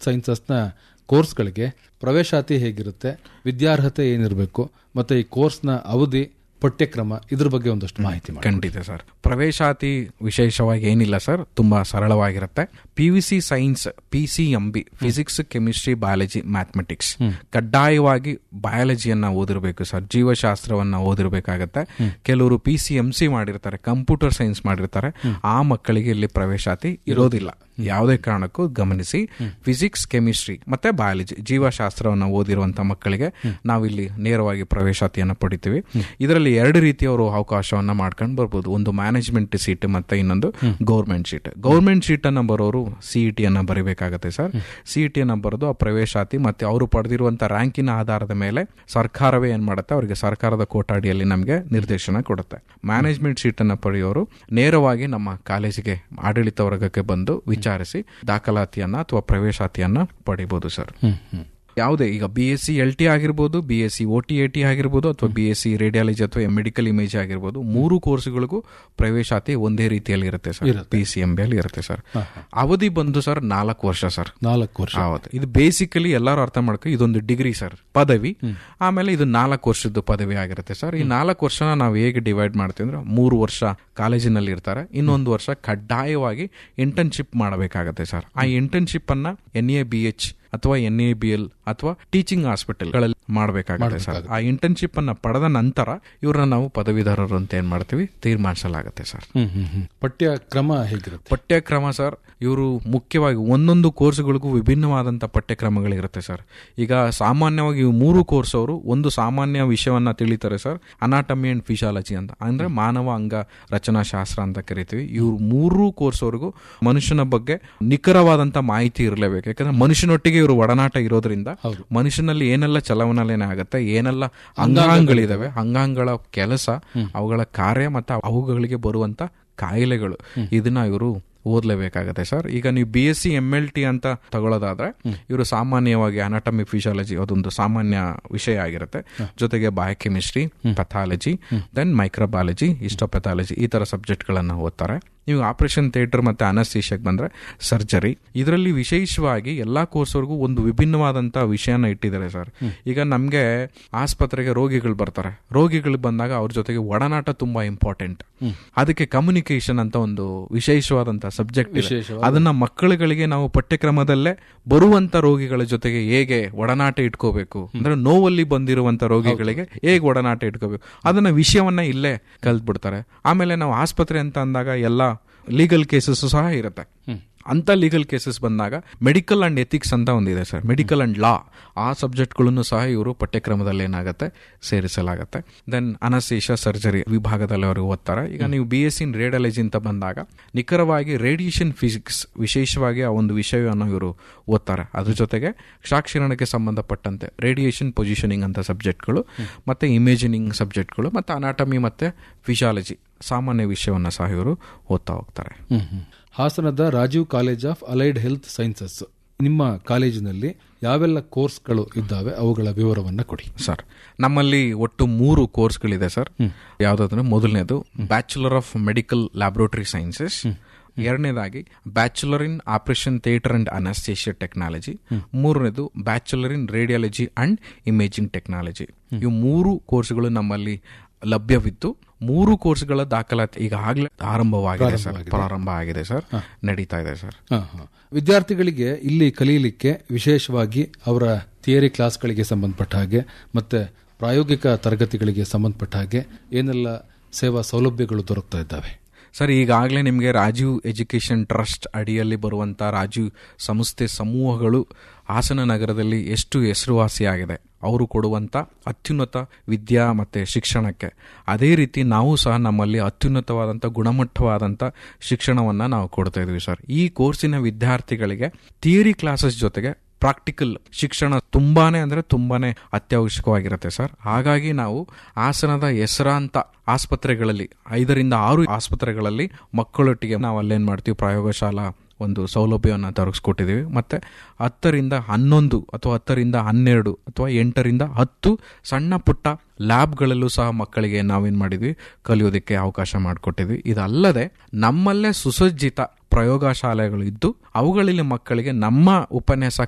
ಸೈನ್ಸಸ್ನ ಕೋರ್ಸ್ಗಳಿಗೆ ಪ್ರವೇಶಾತಿ ಹೇಗಿರುತ್ತೆ ವಿದ್ಯಾರ್ಹತೆ ಏನಿರಬೇಕು ಮತ್ತೆ ಈ ಕೋರ್ಸ್ನ ಅವಧಿ ಪಠ್ಯಕ್ರಮ ಇದ್ರ ಬಗ್ಗೆ ಒಂದಷ್ಟು ಮಾಹಿತಿ ಮಾಡಿ ಖಂಡಿತ ಸರ್ ಪ್ರವೇಶಾತಿ ವಿಶೇಷವಾಗಿ ಏನಿಲ್ಲ ಸರ್ ತುಂಬಾ ಸರಳವಾಗಿರುತ್ತೆ P V C science P C M B physics chemistry biology mathematics ಕಡ್ಡಾಯವಾಗಿ ಬಯಾಲಜಿಯನ್ನ ಓದಿರಬೇಕು ಸರ್ ಜೀವಶಾಸ್ತ್ರವನ್ನ ಓದಿರಬೇಕಾಗತ್ತೆ ಕೆಲವರು ಪಿ ಸಿ ಎಂ ಸಿ ಮಾಡಿರ್ತಾರೆ ಕಂಪ್ಯೂಟರ್ ಸೈನ್ಸ್ ಮಾಡಿರ್ತಾರೆ ಆ ಮಕ್ಕಳಿಗೆ ಇಲ್ಲಿ ಪ್ರವೇಶಾತಿ ಇರೋದಿಲ್ಲ ಯಾವುದೇ ಕಾರಣಕ್ಕೂ ಗಮನಿಸಿ ಫಿಸಿಕ್ಸ್ ಕೆಮಿಸ್ಟ್ರಿ ಮತ್ತೆ ಬಯಾಲಜಿ ಜೀವಶಾಸ್ತ್ರವನ್ನು ಓದಿರುವಂತ ಮಕ್ಕಳಿಗೆ ನಾವಿಲ್ಲಿ ನೇರವಾಗಿ ಪ್ರವೇಶಾತಿಯನ್ನು ಪಡಿತೀವಿ ಇದರಲ್ಲಿ ಎರಡು ರೀತಿಯವರು ಅವಕಾಶವನ್ನ ಮಾಡ್ಕೊಂಡು ಬರ್ಬೋದು ಒಂದು ಮ್ಯಾನೇಜ್ಮೆಂಟ್ ಸೀಟ್ ಮತ್ತೆ ಇನ್ನೊಂದು ಗೌರ್ಮೆಂಟ್ ಸೀಟ್ ಗೌರ್ಮೆಂಟ್ ಸೀಟ್ ಅನ್ನ ಬರೋರು ಸಿಇಟಿ ಅನ್ನ ಬರಿಬೇಕಾಗತ್ತೆ ಸರ್ ಸಿಇಟಿ ಅನ್ನ ಬರೆದು ಆ ಪ್ರವೇಶಾತಿ ಮತ್ತೆ ಅವರು ಪಡೆದಿರುವಂತ ರ್ಯಾಂಕಿನ ಆಧಾರದ ಮೇಲೆ ಸರ್ಕಾರವೇ ಏನ್ ಮಾಡುತ್ತೆ ಅವರಿಗೆ ಸರ್ಕಾರದ ಕೋಟಾಡಿಯಲ್ಲಿ ನಮಗೆ ನಿರ್ದೇಶನ ಕೊಡುತ್ತೆ ಮ್ಯಾನೇಜ್ಮೆಂಟ್ ಸೀಟ್ ಅನ್ನ ಪಡೆಯೋರು ನೇರವಾಗಿ ನಮ್ಮ ಕಾಲೇಜಿಗೆ ಆಡಳಿತ ವರ್ಗಕ್ಕೆ ಬಂದು ವಿಚಾರಿಸಿ ದಾಖಲಾತಿಯನ್ನ ಅಥವಾ ಪ್ರವೇಶಾತಿಯನ್ನ ಪಡಿಬಹುದು ಸರ್ ಯಾವುದೇ ಈಗ B S C L T ಆಗಿರ್ಬೋದು B S C O T A T ಆಗಿರ್ಬೋದು ಅಥವಾ ಬಿ ಎಸ್ ಸಿ ರೇಡಿಯಾಲಜಿ ಅಥವಾ ಮೆಡಿಕಲ್ ಇಮೇಜ್ ಆಗಿರ್ಬೋದು ಮೂರು ಕೋರ್ಸ್ಗಳಿಗೂ ಪ್ರವೇಶಾತಿ ಒಂದೇ ರೀತಿಯಲ್ಲಿ ಇರುತ್ತೆ sir P C M B ಅಲ್ಲಿ ಇರುತ್ತೆ ಸರ್ ಅವಧಿ ಬಂದು ಸರ್ ನಾಲ್ಕು ವರ್ಷ ಸರ್ ನಾಲ್ಕು ವರ್ಷ ಹೌದು ಇದು ಬೇಸಿಕಲಿ ಎಲ್ಲರೂ ಅರ್ಥ ಮಾಡ್ಕೊ ಇದೊಂದು ಡಿಗ್ರಿ ಸರ್ ಪದವಿ ಆಮೇಲೆ ಇದು ನಾಲ್ಕು ವರ್ಷದ ಪದವಿ ಆಗಿರುತ್ತೆ ಸರ್ ಈ ನಾಲ್ಕು ವರ್ಷನ ನಾವು ಹೇಗೆ ಡಿವೈಡ್ ಮಾಡ್ತೀವಿ ಅಂದ್ರೆ ಮೂರು ವರ್ಷ ಕಾಲೇಜಿನಲ್ಲಿ ಇರ್ತಾರೆ ಇನ್ನೊಂದು ವರ್ಷ ಕಡ್ಡಾಯವಾಗಿ ಇಂಟರ್ನ್ಶಿಪ್ ಮಾಡಬೇಕಾಗತ್ತೆ ಸರ್ ಆ ಇಂಟರ್ನ್ಶಿಪ್ ಅನ್ನ ಎನ್ ಎ ಬಿ ಎಚ್ ಅಥವಾ ಎನ್ ಎ ಬಿ ಎಲ್ ಅಥವಾ ಟೀಚಿಂಗ್ ಹಾಸ್ಪಿಟಲ್ಗಳಲ್ಲಿ ಮಾಡಬೇಕಾಗುತ್ತೆ ಸರ್ ಆ ಇಂಟರ್ನ್ಶಿಪ್ ಅನ್ನ ಪಡೆದ ನಂತರ ಇವ್ರನ್ನ ನಾವು ಪದವೀಧರರು ಅಂತ ಏನ್ ಮಾಡ್ತೀವಿ ತೀರ್ಮಾನಿಸಲಾಗುತ್ತೆ ಸರ್ ಹ್ಮ್ ಹ್ಮ್ ಹ್ಮ್ ಪಠ್ಯ ಕ್ರಮ ಹೇಗಿರುತ್ತೆ ಪಠ್ಯಕ್ರಮ ಸರ್ ಇವರು ಮುಖ್ಯವಾಗಿ ಒಂದೊಂದು ಕೋರ್ಸ್ಗಳಿಗೂ ವಿಭಿನ್ನವಾದಂಥ ಪಠ್ಯಕ್ರಮಗಳಿರುತ್ತೆ ಸರ್ ಈಗ ಸಾಮಾನ್ಯವಾಗಿ ಇವು ಮೂರು ಕೋರ್ಸ್ ಅವರು ಒಂದು ಸಾಮಾನ್ಯ ವಿಷಯವನ್ನ ತಿಳಿತಾರೆ ಸರ್ ಅನಾಟಮಿ ಅಂಡ್ ಫಿಶಾಲಜಿ ಅಂತ ಅಂದ್ರೆ ಮಾನವ ಅಂಗ ರಚನಾಶಾಸ್ತ್ರ ಅಂತ ಕರಿತೀವಿ ಇವ್ರು ಮೂರು ಕೋರ್ಸ್ ಅವ್ರಿಗೂ ಮನುಷ್ಯನ ಬಗ್ಗೆ ನಿಖರವಾದಂತ ಮಾಹಿತಿ ಇರಲೇಬೇಕು ಯಾಕಂದ್ರೆ ಮನುಷ್ಯನೊಟ್ಟಿಗೆ ಇವರು ಒಡನಾಟ ಇರೋದ್ರಿಂದ ಮನುಷ್ಯನಲ್ಲಿ ಏನೆಲ್ಲ ಚಲವನಲೇನೆ ಆಗುತ್ತೆ ಏನೆಲ್ಲ ಅಂಗಾಂಗಗಳಿದಾವೆ ಅಂಗಾಂಗಗಳ ಕೆಲಸ ಅವುಗಳ ಕಾರ್ಯ ಮತ್ತು ಅವುಗಳಿಗೆ ಬರುವಂತ ಕಾಯಿಲೆಗಳು ಇದನ್ನ ಇವರು ಓದ್ಲೇಬೇಕಾಗತ್ತೆ ಸರ್ ಈಗ ನೀವು B S C M L T ಅಂತ ತಗೊಳ್ಳೋದಾದ್ರೆ ಇವರು ಸಾಮಾನ್ಯವಾಗಿ ಅನಾಟಮಿ ಫಿಸಿಯಾಲಜಿ ಅದೊಂದು ಸಾಮಾನ್ಯ ವಿಷಯ ಆಗಿರುತ್ತೆ ಜೊತೆಗೆ biochemistry pathology then microbiology histopathology ಈ ತರ ಸಬ್ಜೆಕ್ಟ್ ಗಳನ್ನ ಓದ್ತಾರೆ ನೀವು ಆಪರೇಷನ್ ಥಿಯೇಟರ್ ಮತ್ತೆ ಅನಸ್ತೀಶಕ್ ಬಂದ್ರೆ ಸರ್ಜರಿ ಇದರಲ್ಲಿ ವಿಶೇಷವಾಗಿ ಎಲ್ಲಾ ಕೋರ್ಸ್ವರೆಗೂ ಒಂದು ವಿಭಿನ್ನವಾದಂತ ವಿಷಯನ ಇಟ್ಟಿದ್ದಾರೆ ಸರ್ ಈಗ ನಮ್ಗೆ ಆಸ್ಪತ್ರೆಗೆ ರೋಗಿಗಳು ಬರ್ತಾರೆ ರೋಗಿಗಳು ಬಂದಾಗ ಅವ್ರ ಜೊತೆಗೆ ಒಡನಾಟ ತುಂಬಾ ಇಂಪಾರ್ಟೆಂಟ್ ಅದಕ್ಕೆ ಕಮ್ಯುನಿಕೇಶನ್ ಅಂತ ಒಂದು ವಿಶೇಷವಾದಂತ ಸಬ್ಜೆಕ್ಟ್ ಅದನ್ನ ಮಕ್ಕಳುಗಳಿಗೆ ನಾವು ಪಠ್ಯಕ್ರಮದಲ್ಲೇ ಬರುವಂತ ರೋಗಿಗಳ ಜೊತೆಗೆ ಹೇಗೆ ಒಡನಾಟ ಇಟ್ಕೋಬೇಕು ಅಂದ್ರೆ ನೋವಲ್ಲಿ ಬಂದಿರುವಂತ ರೋಗಿಗಳಿಗೆ ಹೇಗೆ ಒಡನಾಟ ಇಟ್ಕೋಬೇಕು ಅದನ್ನ ವಿಷಯವನ್ನ ಇಲ್ಲೇ ಕಲ್ತ್ಬಿಡ್ತಾರೆ ಆಮೇಲೆ ನಾವು ಆಸ್ಪತ್ರೆ ಅಂತ ಅಂದಾಗ ಎಲ್ಲ ಲೀಗಲ್ ಕೇಸಸ್ ಸಹ ಇರುತ್ತೆ ಅಂತ ಲೀಗಲ್ ಕೇಸಸ್ ಬಂದಾಗ ಮೆಡಿಕಲ್ ಅಂಡ್ ಎಥಿಕ್ಸ್ ಅಂತ ಒಂದಿದೆ ಸರ್ ಮೆಡಿಕಲ್ ಅಂಡ್ ಲಾ ಆ ಸಬ್ಜೆಕ್ಟ್ಗಳನ್ನು ಸಹ ಇವರು ಪಠ್ಯಕ್ರಮದಲ್ಲಿ ಏನಾಗುತ್ತೆ ಸೇರಿಸಲಾಗುತ್ತೆ ದೆನ್ ಅನಸೇಷ ಸರ್ಜರಿ ವಿಭಾಗದಲ್ಲಿ ಅವರು ಓದ್ತಾರೆ ಈಗ ನೀವು ಬಿ ಎಸ್ ಇನ್ ರೇಡಿಯಾಲಜಿ ಅಂತ ಬಂದಾಗ ನಿಖರವಾಗಿ ರೇಡಿಯೇಷನ್ ಫಿಸಿಕ್ಸ್ ವಿಶೇಷವಾಗಿ ಆ ಒಂದು ವಿಷಯವನ್ನು ಇವರು ಓದ್ತಾರೆ ಅದ್ರ ಜೊತೆಗೆ ಸಾಕ್ಷರಣಕ್ಕೆ ಸಂಬಂಧಪಟ್ಟಂತೆ ರೇಡಿಯೇಷನ್ ಪೊಸಿಷನಿಂಗ್ ಅಂತ ಸಬ್ಜೆಕ್ಟ್ಗಳು ಮತ್ತೆ ಇಮೇಜಿನಿಂಗ್ ಸಬ್ಜೆಕ್ಟ್ಗಳು ಮತ್ತೆ ಅನಾಟಮಿ ಮತ್ತೆ ಫಿಶಾಲಜಿ ಸಾಮಾನ್ಯ ವಿಷಯವನ್ನ ಸಹ ಇವರು ಓದ್ತಾ ಹೋಗ್ತಾರೆ ಹ್ಮ್ ಹ್ಮ್. ಹಾಸನದ Rajiv college of allied health sciences ನಿಮ್ಮ ಕಾಲೇಜಿನಲ್ಲಿ ಯಾವೆಲ್ಲ ಕೋರ್ಸ್ಗಳು ಇದ್ದಾವೆ ಅವುಗಳ ವಿವರವನ್ನ ಕೊಡಿ ಸರ್ ನಮ್ಮಲ್ಲಿ ಒಟ್ಟು ಮೂರು ಕೋರ್ಸ್ಗಳಿದೆ ಸರ್ ಯಾವ್ದಾದ್ರೆ ಮೊದಲನೇದು bachelor of medical laboratory sciences ಎರಡನೇದಾಗಿ bachelor in operation theatre and anaesthesia technology ಮೂರನೇದು bachelor in radiology and imaging technology ಇವು ಮೂರು ಕೋರ್ಸ್ಗಳು ನಮ್ಮಲ್ಲಿ ಲಭ್ಯವಿದ್ದು ಮೂರು ಕೋರ್ಸ್ಗಳ ದಾಖಲಾತಿ ಈಗಾಗಲೇ ಆರಂಭವಾಗಿದೆ ಸರ್ ಪ್ರಾರಂಭ ಆಗಿದೆ ಸರ್ ನಡೀತಾ ಇದೆ ಸರ್ ಹ, ಹ. ವಿದ್ಯಾರ್ಥಿಗಳಿಗೆ ಇಲ್ಲಿ ಕಲಿಯಲಿಕ್ಕೆ ವಿಶೇಷವಾಗಿ ಅವರ ಥಿಯರಿ ಕ್ಲಾಸ್ಗಳಿಗೆ ಸಂಬಂಧಪಟ್ಟ ಹಾಗೆ ಮತ್ತೆ ಪ್ರಾಯೋಗಿಕ ತರಗತಿಗಳಿಗೆ ಸಂಬಂಧಪಟ್ಟ ಹಾಗೆ ಏನೆಲ್ಲ ಸೇವಾ ಸೌಲಭ್ಯಗಳು ದೊರಕ್ತಾ ಇದ್ದಾವೆ ಸರ್ ಈಗಾಗಲೇ ನಿಮಗೆ ರಾಜೀವ್ ಎಜುಕೇಶನ್ ಟ್ರಸ್ಟ್ ಅಡಿಯಲ್ಲಿ ಬರುವಂತ ರಾಜೀವ್ ಸಂಸ್ಥೆ ಸಮೂಹಗಳು ಹಾಸನ ನಗರದಲ್ಲಿ ಎಷ್ಟು ಹೆಸರುವಾಸಿಯಾಗಿದೆ ಅವರು ಕೊಡುವಂತ ಅತ್ಯುನ್ನತ ವಿದ್ಯಾ ಮತ್ತೆ ಶಿಕ್ಷಣಕ್ಕೆ ಅದೇ ರೀತಿ ನಾವು ಸಹ ನಮ್ಮಲ್ಲಿ ಅತ್ಯುನ್ನತವಾದಂಥ ಗುಣಮಟ್ಟವಾದಂಥ ಶಿಕ್ಷಣವನ್ನ ನಾವು ಕೊಡ್ತಾ ಇದೀವಿ ಸರ್ ಈ ಕೋರ್ಸಿನ ವಿದ್ಯಾರ್ಥಿಗಳಿಗೆ ಥಿಯರಿ ಕ್ಲಾಸಸ್ ಜೊತೆಗೆ ಪ್ರಾಕ್ಟಿಕಲ್ ಶಿಕ್ಷಣ ತುಂಬಾನೇ ಅಂದ್ರೆ ತುಂಬಾನೇ ಅತ್ಯವಶ್ಯಕವಾಗಿರುತ್ತೆ ಸರ್ ಹಾಗಾಗಿ ನಾವು ಹಾಸನದ ಹೆಸರಾಂತ ಆಸ್ಪತ್ರೆಗಳಲ್ಲಿ ಐದರಿಂದ ಆರು ಆಸ್ಪತ್ರೆಗಳಲ್ಲಿ ಮಕ್ಕಳೊಟ್ಟಿಗೆ ನಾವು ಅಲ್ಲೇನ್ ಮಾಡ್ತೀವಿ ಪ್ರಯೋಗಶಾಲಾ ಒಂದು ಸೌಲಭ್ಯವನ್ನು ತರಗಿಸ್ಕೊಟ್ಟಿದ್ದೀವಿ ಮತ್ತೆ ಹತ್ತರಿಂದ ಹನ್ನೊಂದು ಅಥವಾ ಹತ್ತರಿಂದ ಹನ್ನೆರಡು ಅಥವಾ ಎಂಟರಿಂದ ಹತ್ತು ಸಣ್ಣ ಪುಟ್ಟ ಲ್ಯಾಬ್ಗಳಲ್ಲೂ ಸಹ ಮಕ್ಕಳಿಗೆ ನಾವೇನ್ ಮಾಡಿದ್ವಿ ಕಲಿಯೋದಕ್ಕೆ ಅವಕಾಶ ಮಾಡಿಕೊಟ್ಟಿದ್ವಿ ಇದಲ್ಲದೆ ನಮ್ಮಲ್ಲೇ ಸುಸಜ್ಜಿತ ಪ್ರಯೋಗಶಾಲೆಗಳು ಇದ್ದು ಅವುಗಳಲ್ಲಿ ಮಕ್ಕಳಿಗೆ ನಮ್ಮ ಉಪನ್ಯಾಸ